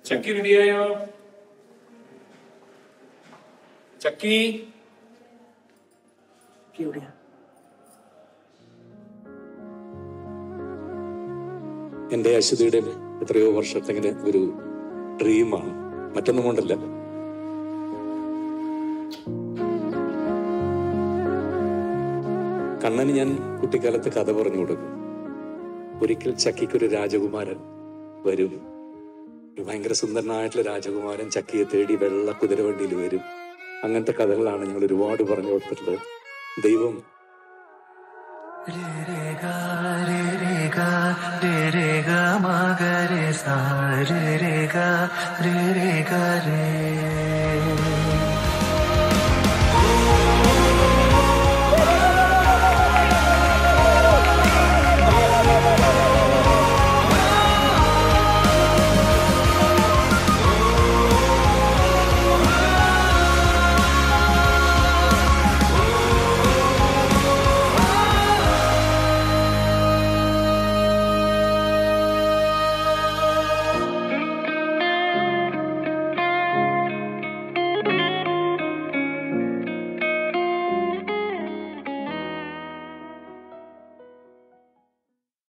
ചക്കി റെഡിയായോ ചക്കി എൻ്റെ അശ്വതിയുടെ എത്രയോ വർഷത്തെങ്ങനെ ഒരു ഡ്രീമാണ് മറ്റൊന്നും കൊണ്ടല്ല കണ്ണന് ഞാൻ കുട്ടിക്കാലത്ത് കഥ പറഞ്ഞു കൊടുക്കും ഒരിക്കൽ ചക്കിക്കൊരു രാജകുമാരൻ വരും ഒരു ഭയങ്കര സുന്ദരനായിട്ടുള്ള രാജകുമാരൻ ചക്കിയെ തേടി വെള്ള കുതിരവണ്ടിയിൽ വരും അങ്ങനത്തെ കഥകളാണ് ഞങ്ങൾ ഒരുപാട് പറഞ്ഞു കൊടുത്തിട്ടുള്ളത് ദൈവം रे रे गा रे रे गा रे रे गा मा गा रे सा रे रे गा रे रे गा रे